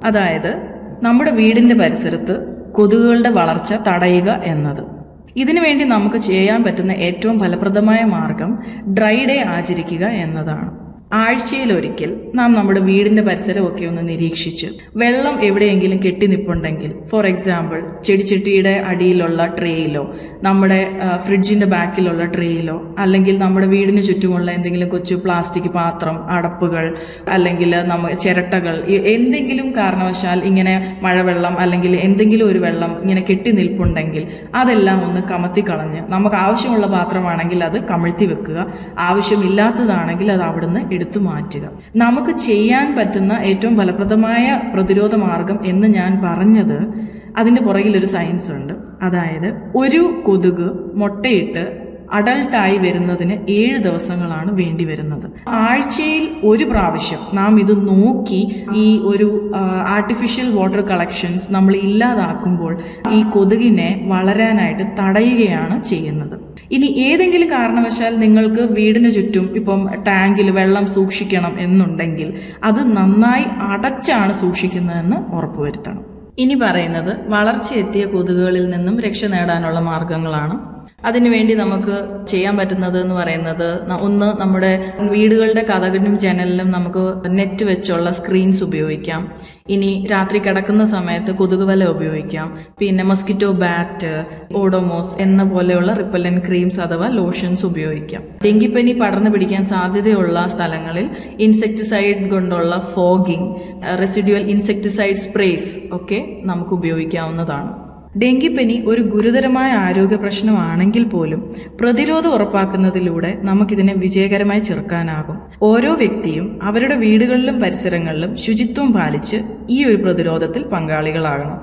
അതായത് നമ്മുടെ വീടിന്റെ പരിസരത്ത് കൊതുകുകളുടെ വളർച്ച തടയുക എന്നത് ഇതിനുവേണ്ടി നമുക്ക് ചെയ്യാൻ പറ്റുന്ന ഏറ്റവും ഫലപ്രദമായ മാർഗം ഡ്രൈ ഡേ ആചരിക്കുക എന്നതാണ് ആഴ്ചയിലൊരിക്കൽ നാം നമ്മുടെ വീടിന്റെ പരിസരമൊക്കെ ഒന്ന് നിരീക്ഷിച്ച് വെള്ളം എവിടെയെങ്കിലും കെട്ടി നിപ്പുണ്ടെങ്കിൽ ഫോർ എക്സാമ്പിൾ ചെടിച്ചട്ടിയുടെ അടിയിലുള്ള ട്രേയിലോ നമ്മുടെ ആ, ഫ്രിഡ്ജിന്റെ ബാക്കിലുള്ള ട്രേയിലോ അല്ലെങ്കിൽ നമ്മുടെ വീടിന് ചുറ്റുമുള്ള എന്തെങ്കിലും കൊച്ചു പ്ലാസ്റ്റിക് പാത്രം അടപ്പുകൾ അല്ലെങ്കിൽ നമ്മ ചിരട്ടകൾ ഈ- എന്തെങ്കിലും കാരണവശാൽ ഇങ്ങനെ മഴവെള്ളം അല്ലെങ്കിൽ എന്തെങ്കിലും ഒരു വെള്ളം ഇങ്ങനെ കെട്ടി നിൽപ്പുണ്ടെങ്കിൽ അതെല്ലാം ഒന്ന് കമത്തി കളഞ്ഞ് നമുക്ക് ആവശ്യമുള്ള പാത്രമാണെങ്കിൽ അത് കമഴ്ത്തി വെക്കുക ആവശ്യമില്ലാത്തതാണെങ്കിൽ അത് അവിടുന്ന് എടുത്തു മാറ്റുക നമുക്ക് ചെയ്യാൻ പറ്റുന്ന ഏറ്റവും ഫലപ്രദമായ പ്രതിരോധ മാർഗം എന്ന് ഞാൻ പറഞ്ഞത് അതിന്റെ പുറകിൽ ഒരു സയൻസ് ഉണ്ട് അതായത് ഒരു കൊതുക് മുട്ടയിട്ട് അഡൾട്ടായി വരുന്നതിന് ഏഴ് ദിവസങ്ങളാണ് വേണ്ടി വരുന്നത് ആഴ്ചയിൽ ഒരു പ്രാവശ്യം നാം ഇത് നോക്കി ഈ ഒരു ആർട്ടിഫിഷ്യൽ വാട്ടർ കളക്ഷൻസ് നമ്മൾ ഇല്ലാതാക്കുമ്പോൾ ഈ കൊതുകിനെ വളരാനായിട്ട് തടയുകയാണ് ചെയ്യുന്നത് ഇനി ഏതെങ്കിലും കാരണവശാൽ നിങ്ങൾക്ക് വീടിന് ചുറ്റും ഇപ്പം ടാങ്കിൽ വെള്ളം സൂക്ഷിക്കണം എന്നുണ്ടെങ്കിൽ അത് നന്നായി അടച്ചാണ് സൂക്ഷിക്കുന്നതെന്ന് ഉറപ്പുവരുത്തണം ഇനി പറയുന്നത് വളർച്ചയെത്തിയ കൊതുകുകളിൽ നിന്നും രക്ഷ നേടാനുള്ള മാർഗങ്ങളാണ് അതിനുവേണ്ടി നമുക്ക് ചെയ്യാൻ പറ്റുന്നത് എന്ന് പറയുന്നത് ന- ഒന്ന് നമ്മുടെ വീടുകളുടെ കഥകിനും ജനലിലും നമുക്ക് നെറ്റ് വെച്ചുള്ള സ്ക്രീൻസ് ഉപയോഗിക്കാം ഇനി രാത്രി കിടക്കുന്ന സമയത്ത് കൊതുകുവല ഉപയോഗിക്കാം പിന്നെ മസ്കിറ്റോ ബാറ്റ് ഓഡോമോസ് എന്ന പോലെയുള്ള റിപ്പല്ലൻ ക്രീംസ് അഥവാ ലോഷൻസ് ഉപയോഗിക്കാം ഡെങ്കിപ്പനി പടർന്നു പിടിക്കാൻ സാധ്യതയുള്ള സ്ഥലങ്ങളിൽ ഇൻസെക്ടിസൈഡ് കൊണ്ടുള്ള ഫോഗിംഗ് റെസിഡ്യുവൽ ഇൻസെക്ടിസൈഡ് സ്പ്രേസ് ഒക്കെ നമുക്ക് ഉപയോഗിക്കാവുന്നതാണ് ഡെങ്കിപ്പനി ഒരു ഗുരുതരമായ ആരോഗ്യ പ്രശ്നമാണെങ്കിൽ പോലും പ്രതിരോധം ഉറപ്പാക്കുന്നതിലൂടെ നമുക്കിതിനെ വിജയകരമായി ചെറുക്കാനാകും ഓരോ വ്യക്തിയും അവരുടെ വീടുകളിലും പരിസരങ്ങളിലും ശുചിത്വം പാലിച്ച് ഈ ഒരു പ്രതിരോധത്തിൽ പങ്കാളികളാകണം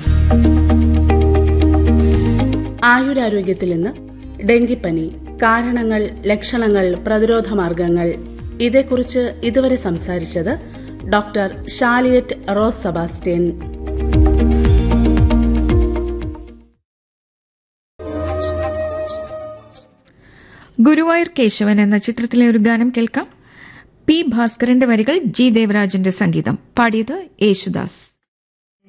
ആയുരാരോഗ്യത്തിൽ ഇന്ന് ഡെങ്കിപ്പനി കാരണങ്ങൾ ലക്ഷണങ്ങൾ പ്രതിരോധ മാർഗങ്ങൾ ഇതേക്കുറിച്ച് ഇതുവരെ സംസാരിച്ചത് ഡോക്ടർ ഷാലിയറ്റ് റോസ് സെബാസ്റ്റ്യൻ ഗുരുവായൂർ കേശവൻ എന്ന ചിത്രത്തിലെ ഒരു ഗാനം കേൾക്കാം പി ഭാസ്കരന്റെ വരികൾ ജി ദേവരാജന്റെ സംഗീതം പാടിയത് യേശുദാസ്